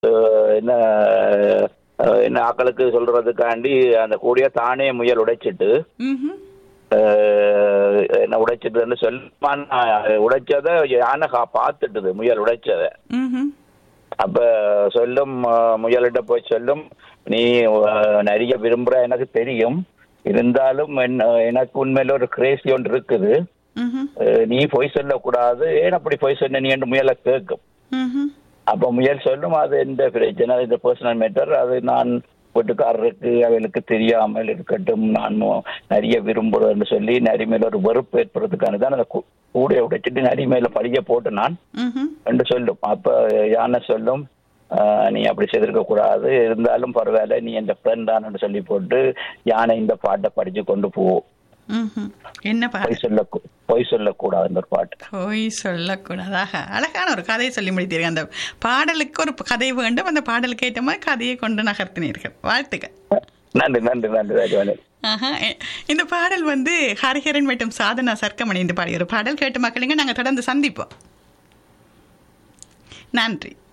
அஹ், என்ன அஹ், என்ன ஆக்களுக்கு சொல்றதுக்காண்டி அந்த கூடிய தானே முயல் உடைச்சிட்டு ம்ஹும். அஹ், என்ன உடைச்சிட்டுன்னு சொல்லுமான் உடைச்சதை யானை கா- பார்த்துட்டுது முயல் உடைச்சதை ம்ஹும். அப்ப சொல்லும் அஹ், முயலிட்ட போய் சொல்லும் நீ அஹ், நிறைய விரும்புற எனக்கு தெரியும் இருந்தாலும் என்ன- எனக்கு உண்மையில ஒரு கிரேசி ஒன்று இருக்குது ம்ஹும். அஹ், நீ பொய் சொல்லக்கூடாது ஏன் அப்படி பொய் சொன்ன நீ என்று முயலை கேட்கும் ம்ஹும். அப்ப முயல் சொல்லும் அது எந்த பிரச்சனை இந்த பர்சனல் மேட்டர் அது நான் வீட்டுக்காரருக்கு அவளுக்கு தெரியாமல் இருக்கட்டும் நான் மோ- நிறைய விரும்புறேன்னு சொல்லி நரி மேல ஒரு வெறுப்பு ஏற்படுறதுக்கான தான் அந்த கூ- கூடைய உடைச்சிட்டு நரி மேல பழிய போட்டு நான் ம்ஹும். என்று சொல்லும் அப்ப யானை சொல்லும் "ஆஹ், நீ அப்படி செய்திருக்க கூடாது இருந்தாலும் பரவாயில்ல நீ என் ஃப்ரெண்ட் தான் சொல்லி போட்டு யானை இந்த பாட்டை படிச்சு கொண்டு போவோம் ம்ஹும். என்ன பாடல் பொய் சொல்ல பொய் சொல்லக்கூடாதுன்ற ஒரு பாட்டு பொய் சொல்லக்கூடாதாக அழகான ஒரு கதையை சொல்லி முடித்தீர்கள் அந்த பாடலுக்கு ஒரு கதை வேண்டும் அந்த பாடலுக்கு ஏற்ற மாதிரி கதையை கொண்டு நகர்த்தினீர்கள் வாழ்த்துக்கள் நன்றி நன்றி நன்றி ராஜவாணி ஆஹா. எ- இந்த பாடல் வந்து ஹரிஹரன் மற்றும் சாதனா சர்க்கமணி இந்த பாடிய ஒரு பாடல் கேட்டு மக்களுங்க நாங்கள் தொடர்ந்து சந்திப்போம் நன்றி